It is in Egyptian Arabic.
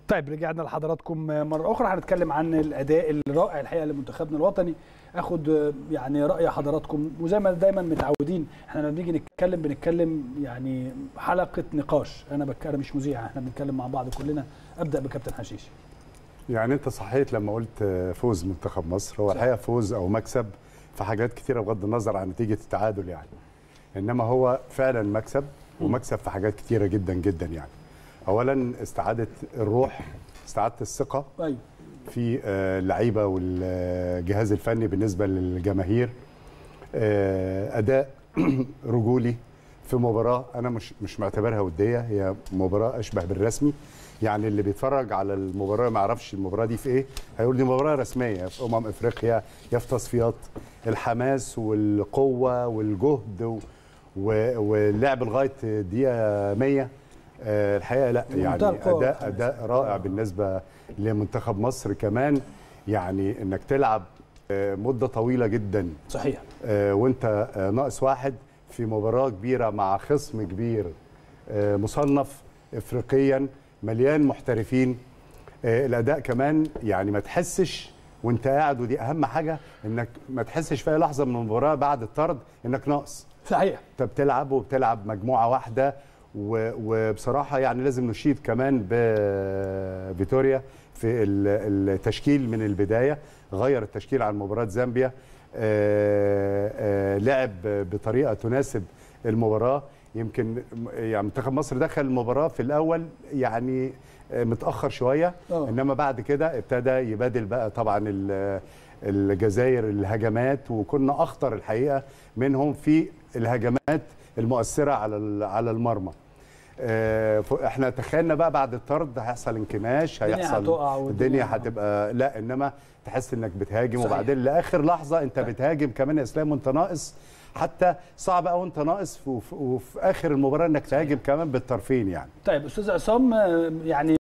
طيب رجعنا لحضراتكم مره اخرى هنتكلم عن الاداء الرائع الحقيقه لمنتخبنا الوطني اخد يعني راي حضراتكم وزي ما دايما متعودين احنا لما بنيجي نتكلم بنتكلم يعني حلقه نقاش انا بك... انا مش مذيع احنا بنتكلم مع بعض كلنا ابدا بكابتن حشيش يعني انت صحيت لما قلت فوز منتخب مصر هو الحقيقه فوز او مكسب في حاجات كتيره بغض النظر عن نتيجه التعادل يعني انما هو فعلا مكسب ومكسب في حاجات كتيره جدا جدا يعني اولا استعاده الروح استعاده الثقه ايوه في اللعيبه والجهاز الفني بالنسبه للجماهير اداء رجولي في مباراه انا مش مش معتبرها وديه هي مباراه اشبه بالرسمي يعني اللي بيتفرج على المباراه ما يعرفش المباراه دي في ايه هيقول دي مباراه رسميه في امم افريقيا يا في تصفيات الحماس والقوه والجهد واللعب لغايه دقيقه 100 الحقيقه لا يعني اداء اداء رائع بالنسبه لمنتخب مصر كمان يعني انك تلعب مده طويله جدا صحيح وانت ناقص واحد في مباراه كبيره مع خصم كبير مصنف افريقيا مليان محترفين الاداء كمان يعني ما تحسش وانت قاعد ودي اهم حاجه انك ما تحسش في اي لحظه من المباراه بعد الطرد انك ناقص صحيح انت بتلعب وبتلعب مجموعه واحده وبصراحه يعني لازم نشيد كمان بفيتوريا في التشكيل من البدايه غير التشكيل عن مباراه زامبيا لعب بطريقه تناسب المباراه يمكن يعني منتخب مصر دخل المباراه في الاول يعني متاخر شويه أوه. انما بعد كده ابتدى يبادل بقى طبعا الجزائر الهجمات وكنا اخطر الحقيقه منهم في الهجمات المؤثره على على المرمى احنا تخيلنا بقى بعد الطرد هيحصل انكماش هيحصل الدنيا هتبقى لا انما تحس انك بتهاجم صحيح. وبعدين لاخر لحظه انت بتهاجم كمان يا اسلام وانت ناقص حتى صعب قوي انت ناقص وفي, وفي اخر المباراه انك تهاجم كمان بالطرفين يعني طيب استاذ عصام يعني